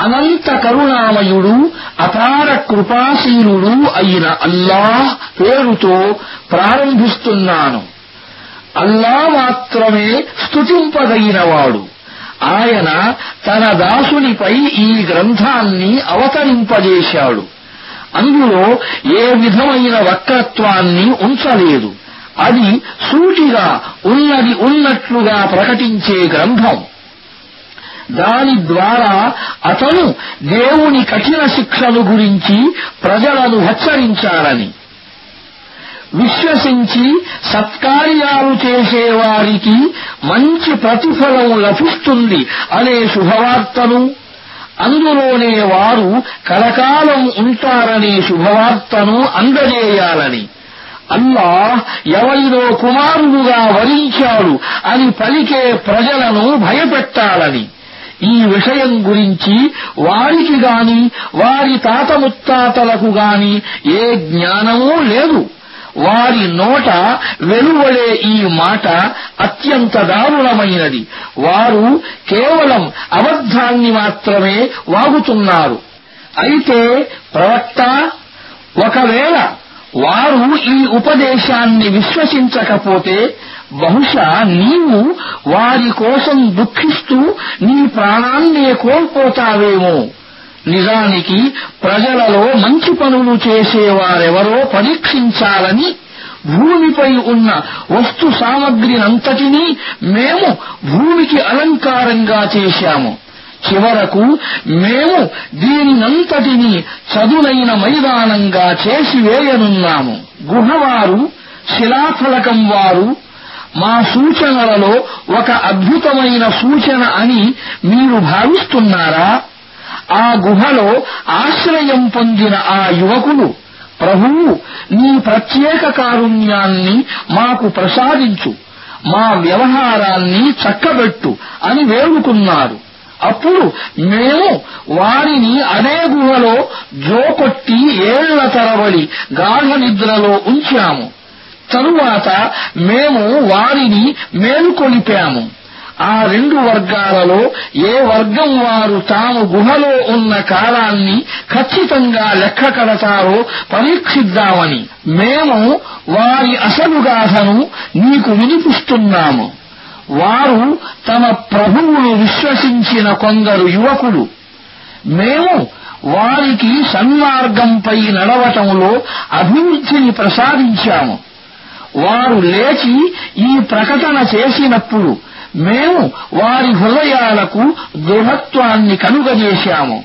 అనంత కరుణామయుడు అపార కృపాశీలుడు అయిన అల్లాహ్ పేరుతో ప్రారంభిస్తున్నాను అల్లా మాత్రమే స్తుతింపదగినవాడు ఆయన తన దాసునిపై ఈ గ్రంథాన్ని అవతరింపజేశాడు అందులో ఏ విధమైన వక్రత్వాన్ని ఉంచలేదు అది సూటిగా ఉన్నది ఉన్నట్లుగా ప్రకటించే గ్రంథం దాని ద్వారా అతను దేవుని కఠిన శిక్షను గురించి ప్రజలను హెచ్చరించాలని విశ్వసించి సత్కార్యాలు చేసేవారికి మంచి ప్రతిఫలం లభిస్తుంది అనే శుభవార్తను అందులోనే వారు కలకాలం ఉంటారనే శుభవార్తను అందజేయాలని అల్లాహ్ ఎవరిలో కుమారుడుగా వరించాడు అని పలికే ప్రజలను భయపెట్టాలని ఈ విషయం గురించి వారికి గాని వారి తాత ముత్తాతలకు గాని ఏ జ్ఞానమూ లేదు వారి నోట వెలువడే ఈ మాట అత్యంత దారుణమైనది వారు కేవలం అబద్ధాన్ని మాత్రమే వాగుతున్నారు అయితే ప్రవక్త ఒకవేళ వారు ఈ ఉపదేశాన్ని విశ్వసించకపోతే బహుశా నీవు వారి కోసం దుఃఖిస్తూ నీ ప్రాణాన్నే కోల్పోతావేమో నిజానికి ప్రజలలో మంచి పనులు చేసేవారెవరో పరీక్షించాలని భూమిపై ఉన్న వస్తు సామగ్రినంతటినీ మేము భూమికి అలంకారంగా చేశాము చివరకు మేము దీనినంతటినీ చదునైన మైదానంగా చేసివేయనున్నాము గుహవారు శిలాఫలకం వారు మా సూచనలలో ఒక అద్భుతమైన సూచన అని మీరు భావిస్తున్నారా ఆ గుహలో ఆశ్రయం పొందిన ఆ యువకులు ప్రభువు నీ ప్రత్యేక కారుణ్యాన్ని మాకు ప్రసాదించు మా వ్యవహారాన్ని చక్కబెట్టు అని వేడుకున్నారు అప్పుడు మేము వారిని అదే గుహలో జోకొట్టి ఏళ్ల తరబడి గాఢ నిద్రలో ఉంచాము తరువాత మేము వారిని మేలుకొలిపాము ఆ రెండు వర్గాలలో ఏ వర్గం వారు తాము గుహలో ఉన్న కాలాన్ని ఖచ్చితంగా లెక్క కడతారో పరీక్షిద్దామని మేము వారి అసలు గాథను నీకు వినిపిస్తున్నాము వారు తమ ప్రభువును విశ్వసించిన కొందరు యువకులు మేము వారికి సన్మార్గంపై నడవటంలో అభివృద్ధిని ప్రసాదించాము వారు లేచి ఈ ప్రకటన చేసినప్పుడు మేము వారి హృదయాలకు దృఢత్వాన్ని కలుగజేశాము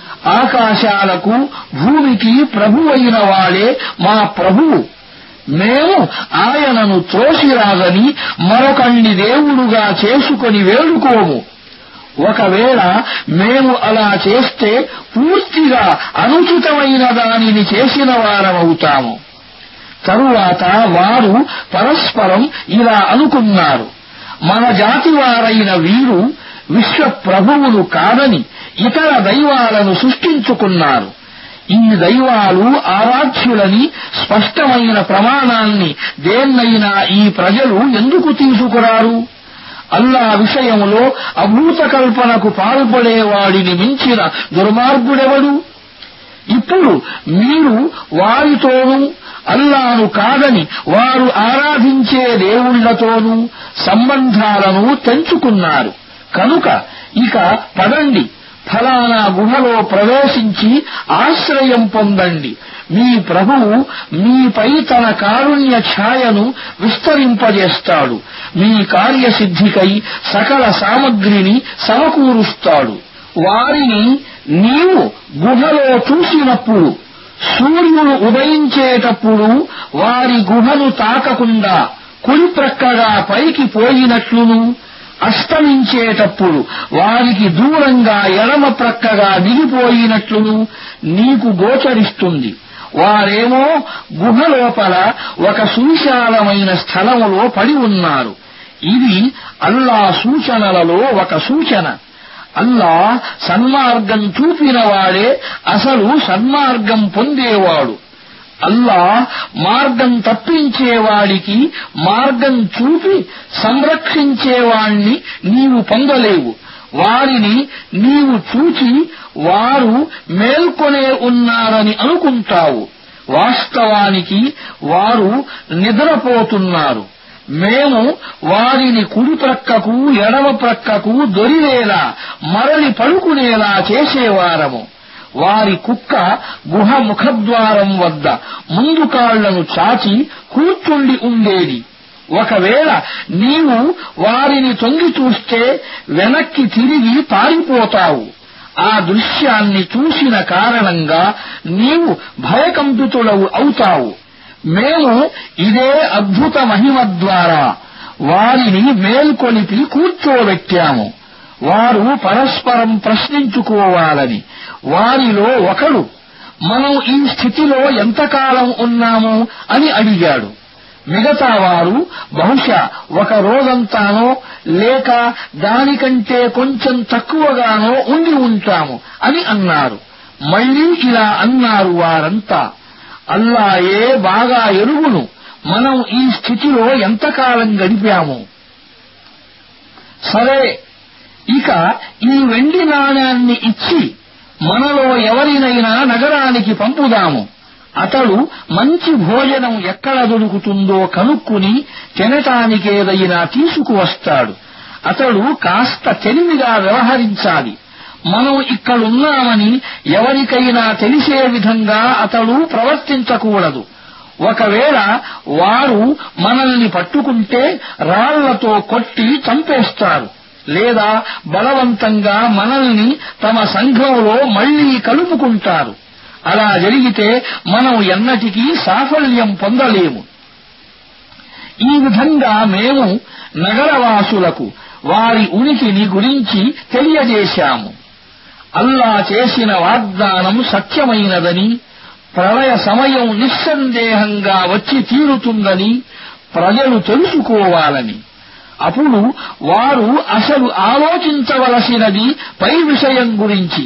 ఆకాశాలకు భూమికి ప్రభువైన వాడే మా ప్రభువు మేము ఆయనను త్రోసిరాగని మరొకణ్ణి దేవుడుగా చేసుకొని వేడుకోము ఒకవేళ మేము అలా చేస్తే పూర్తిగా అనుచితమైన దానిని చేసిన వారమవుతాము తరువాత వారు పరస్పరం ఇలా అనుకున్నారు మన జాతి వారైన వీరు విశ్వ ప్రభువులు కాదని ఇతర దైవాలను సృష్టించుకున్నారు ఈ దైవాలు ఆరాధ్యులని స్పష్టమైన ప్రమాణాన్ని దేన్నైనా ఈ ప్రజలు ఎందుకు తీసుకురారు అల్లా విషయంలో అభూత కల్పనకు పాల్పడేవాడిని మించిన దుర్మార్గుడెవడు ఇప్పుడు మీరు వారితోనూ అల్లాను కాదని వారు ఆరాధించే దేవుళ్లతోనూ సంబంధాలను తెంచుకున్నారు కనుక ఇక పదండి ఫలానా గుహలో ప్రవేశించి ఆశ్రయం పొందండి మీ ప్రభువు మీపై తన కారుణ్య ఛాయను విస్తరింపజేస్తాడు మీ కార్యసిద్ధికై సకల సామగ్రిని సమకూరుస్తాడు వారిని నీవు గుహలో చూసినప్పుడు సూర్యుడు ఉదయించేటప్పుడు వారి గుహను తాకకుండా కుడి ప్రక్కగా పైకి పోయినట్లును అస్తమించేటప్పుడు వారికి దూరంగా ఎడమ ప్రక్కగా దిగిపోయినట్లును నీకు గోచరిస్తుంది వారేమో గుహ లోపల ఒక సువిశాలమైన స్థలములో పడి ఉన్నారు ఇది అల్లా సూచనలలో ఒక సూచన అల్లా సన్మార్గం చూపినవాడే అసలు సన్మార్గం పొందేవాడు అల్లా మార్గం తప్పించేవాడికి మార్గం చూపి సంరక్షించేవాణ్ణి నీవు పొందలేవు వారిని నీవు చూచి వారు మేల్కొనే ఉన్నారని అనుకుంటావు వాస్తవానికి వారు నిద్రపోతున్నారు మేము వారిని కుడి ప్రక్కకు ఎడమ ప్రక్కకు దొరిలేలా మరలి పడుకునేలా చేసేవారము వారి కుక్క గుహ ముఖద్వారం వద్ద ముందు కాళ్లను చాచి కూర్చుండి ఉండేది ఒకవేళ నీవు వారిని తొంగి చూస్తే వెనక్కి తిరిగి పారిపోతావు ఆ దృశ్యాన్ని చూసిన కారణంగా నీవు భయకంపితులవు అవుతావు మేము ఇదే అద్భుత మహిమ ద్వారా వారిని మేల్కొలిపి కూర్చోబెట్టాము వారు పరస్పరం ప్రశ్నించుకోవాలని వారిలో ఒకడు మనం ఈ స్థితిలో ఎంతకాలం ఉన్నాము అని అడిగాడు మిగతా వారు బహుశా ఒక రోజంతానో లేక దానికంటే కొంచెం తక్కువగానో ఉండి ఉంటాము అని అన్నారు మళ్లీ ఇలా అన్నారు వారంతా అల్లాయే బాగా ఎరుగును మనం ఈ స్థితిలో ఎంతకాలం గడిపాము సరే ఇక ఈ వెండి నాణ్యాన్ని ఇచ్చి మనలో ఎవరినైనా నగరానికి పంపుదాము అతడు మంచి భోజనం ఎక్కడ దొరుకుతుందో కనుక్కుని తినటానికేదైనా తీసుకువస్తాడు అతడు కాస్త తెలివిగా వ్యవహరించాలి మనం ఇక్కడున్నామని ఎవరికైనా తెలిసే విధంగా అతడు ప్రవర్తించకూడదు ఒకవేళ వారు మనల్ని పట్టుకుంటే రాళ్లతో కొట్టి చంపేస్తారు లేదా బలవంతంగా మనల్ని తమ సంఘంలో మళ్లీ కలుపుకుంటారు అలా జరిగితే మనం ఎన్నటికీ సాఫల్యం పొందలేము ఈ విధంగా మేము నగరవాసులకు వారి ఉనికిని గురించి తెలియజేశాము అల్లా చేసిన వాగ్దానం సత్యమైనదని ప్రళయ సమయం నిస్సందేహంగా వచ్చి తీరుతుందని ప్రజలు తెలుసుకోవాలని అప్పుడు వారు అసలు ఆలోచించవలసినది పై విషయం గురించి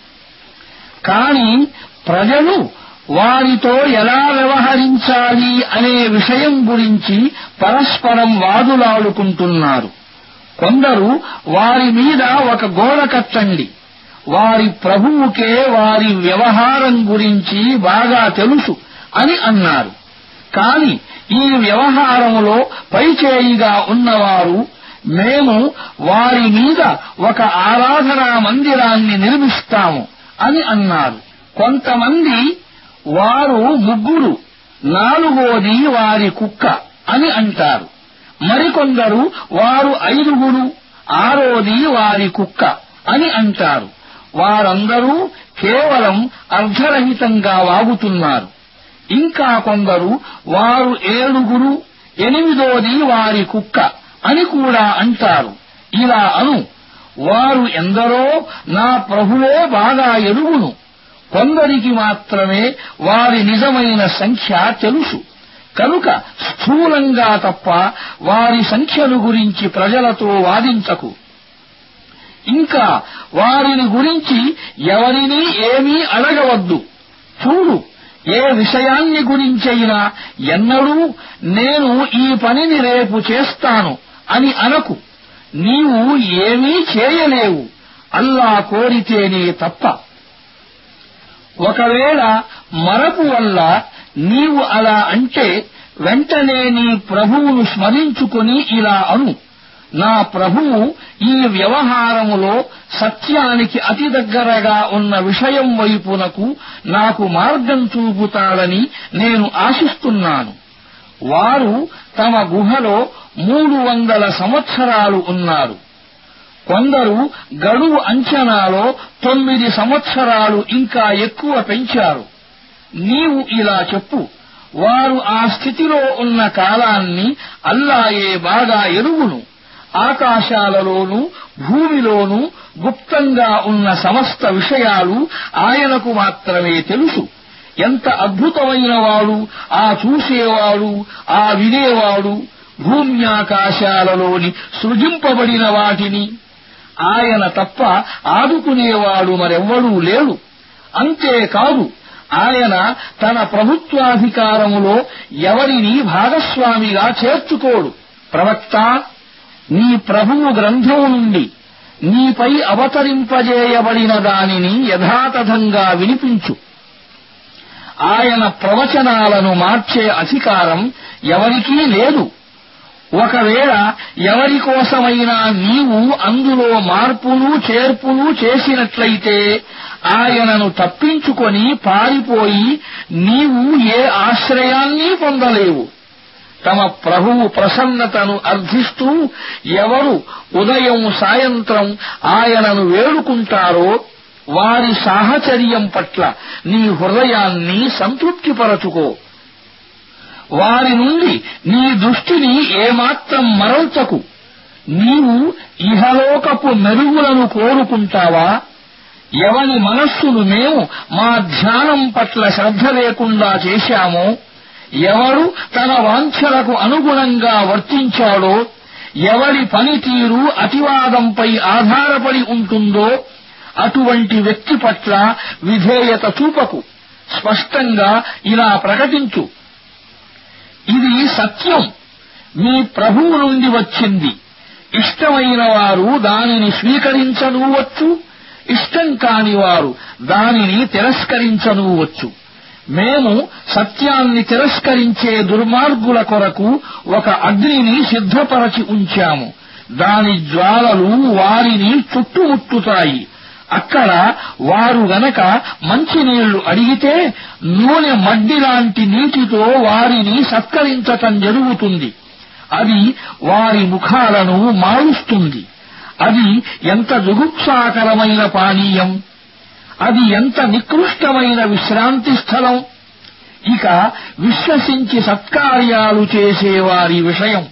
కాని ప్రజలు వారితో ఎలా వ్యవహరించాలి అనే విషయం గురించి పరస్పరం వాదులాడుకుంటున్నారు కొందరు వారి మీద ఒక గోడ కట్టండి వారి ప్రభువుకే వారి వ్యవహారం గురించి బాగా తెలుసు అని అన్నారు కాని ఈ వ్యవహారంలో పైచేయిగా ఉన్నవారు మేము వారి మీద ఒక ఆరాధనా మందిరాన్ని నిర్మిస్తాము అని అన్నారు కొంతమంది వారు ముగ్గురు నాలుగోది వారి కుక్క అని అంటారు మరికొందరు వారు ఐదుగురు ఆరోది వారి కుక్క అని అంటారు వారందరూ కేవలం అర్ధరహితంగా వాగుతున్నారు ఇంకా కొందరు వారు ఏడుగురు ఎనిమిదోది వారి కుక్క అని కూడా అంటారు ఇలా అను వారు ఎందరో నా ప్రభువే బాగా ఎరుగును కొందరికి మాత్రమే వారి నిజమైన సంఖ్య తెలుసు కనుక స్థూలంగా తప్ప వారి సంఖ్యను గురించి ప్రజలతో వాదించకు ఇంకా వారిని గురించి ఎవరినీ ఏమీ అడగవద్దు చూడు ఏ విషయాన్ని గురించైనా ఎన్నడూ నేను ఈ పనిని రేపు చేస్తాను అని అనకు నీవు ఏమీ చేయలేవు అల్లా కోరితేనే తప్ప ఒకవేళ మరపు వల్ల నీవు అలా అంటే వెంటనే నీ ప్రభువును స్మరించుకుని ఇలా అను నా ప్రభువు ఈ వ్యవహారములో సత్యానికి అతి దగ్గరగా ఉన్న విషయం వైపునకు నాకు మార్గం చూపుతాడని నేను ఆశిస్తున్నాను వారు తమ గుహలో మూడు వందల సంవత్సరాలు ఉన్నారు కొందరు గడువు అంచనాలో తొమ్మిది సంవత్సరాలు ఇంకా ఎక్కువ పెంచారు నీవు ఇలా చెప్పు వారు ఆ స్థితిలో ఉన్న కాలాన్ని అల్లాయే బాగా ఎరుగును ఆకాశాలలోనూ భూమిలోనూ గుప్తంగా ఉన్న సమస్త విషయాలు ఆయనకు మాత్రమే తెలుసు ఎంత అద్భుతమైన వాడు ఆ చూసేవాడు ఆ వినేవాడు భూమ్యాకాశాలలోని సృజింపబడిన వాటిని ఆయన తప్ప ఆదుకునేవాడు మరెవ్వడూ లేడు అంతేకాదు ఆయన తన ప్రభుత్వాధికారములో ఎవరిని భాగస్వామిగా చేర్చుకోడు ప్రవక్త నీ ప్రభువు గ్రంథం నుండి నీపై అవతరింపజేయబడిన దానిని యథాతథంగా వినిపించు ఆయన ప్రవచనాలను మార్చే అధికారం ఎవరికీ లేదు ఒకవేళ ఎవరి కోసమైనా నీవు అందులో మార్పులు చేర్పులు చేసినట్లయితే ఆయనను తప్పించుకొని పారిపోయి నీవు ఏ ఆశ్రయాన్ని పొందలేవు తమ ప్రభువు ప్రసన్నతను అర్థిస్తూ ఎవరు ఉదయం సాయంత్రం ఆయనను వేడుకుంటారో వారి సాహచర్యం పట్ల నీ హృదయాన్ని సంతృప్తిపరచుకో వారి నుండి నీ దృష్టిని ఏమాత్రం మరల్చకు నీవు ఇహలోకపు మెరుగులను కోరుకుంటావా ఎవని మనస్సును మేము మా ధ్యానం పట్ల శ్రద్ధ లేకుండా చేశామో ఎవరు తన వాంఛలకు అనుగుణంగా వర్తించాడో ఎవరి పనితీరు అతివాదంపై ఆధారపడి ఉంటుందో అటువంటి వ్యక్తి పట్ల విధేయత చూపకు స్పష్టంగా ఇలా ప్రకటించు ఇది సత్యం మీ ప్రభువు నుండి వచ్చింది ఇష్టమైన వారు దానిని స్వీకరించనూవచ్చు ఇష్టం కాని వారు దానిని తిరస్కరించనూవచ్చు మేము సత్యాన్ని తిరస్కరించే దుర్మార్గుల కొరకు ఒక అగ్నిని సిద్ధపరచి ఉంచాము దాని జ్వాలలు వారిని చుట్టుముట్టుతాయి అక్కడ వారు గనక మంచినీళ్లు అడిగితే నూనె మడ్డిలాంటి నీటితో వారిని సత్కరించటం జరుగుతుంది అది వారి ముఖాలను మారుస్తుంది అది ఎంత జుగుప్సాకరమైన పానీయం అది ఎంత నికృష్టమైన విశ్రాంతి స్థలం ఇక విశ్వసించి సత్కార్యాలు చేసేవారి విషయం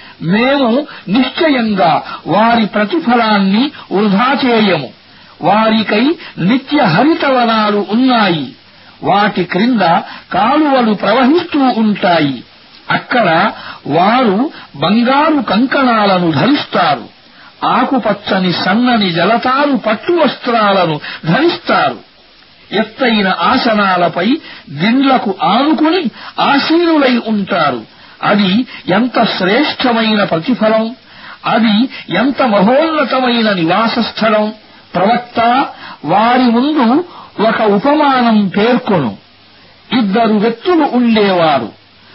మేము నిశ్చయంగా వారి ప్రతిఫలాన్ని వృధా చేయము వారికై నిత్య హరితవనాలు ఉన్నాయి వాటి క్రింద కాలువలు ప్రవహిస్తూ ఉంటాయి అక్కడ వారు బంగారు కంకణాలను ధరిస్తారు ఆకుపచ్చని సన్నని జలతారు పట్టు వస్త్రాలను ధరిస్తారు ఎత్తైన ఆసనాలపై దిండ్లకు ఆనుకుని ఆసీనులై ఉంటారు అది ఎంత శ్రేష్టమైన ప్రతిఫలం అది ఎంత మహోన్నతమైన నివాస స్థలం ప్రవక్త వారి ముందు ఒక ఉపమానం పేర్కొను ఇద్దరు వ్యక్తులు ఉండేవారు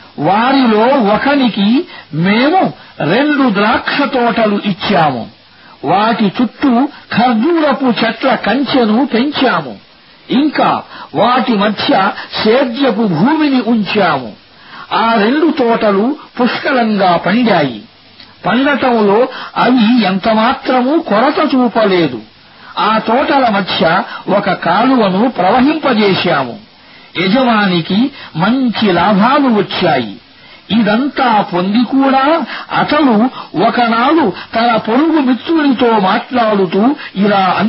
వారిలో ఒకనికి మేము రెండు ద్రాక్ష తోటలు ఇచ్చాము వాటి చుట్టూ ఖర్జూరపు చెట్ల కంచెను పెంచాము ఇంకా వాటి మధ్య సేద్యపు భూమిని ఉంచాము ఆ రెండు తోటలు పుష్కలంగా పండాయి పండటంలో అవి ఎంతమాత్రమూ కొరత చూపలేదు ఆ తోటల మధ్య ఒక కాలువను ప్రవహింపజేశాము యజమానికి మంచి లాభాలు వచ్చాయి ఇదంతా పొంది కూడా అతడు ఒకనాడు తన పొరుగు మిత్రుడితో మాట్లాడుతూ ఇలా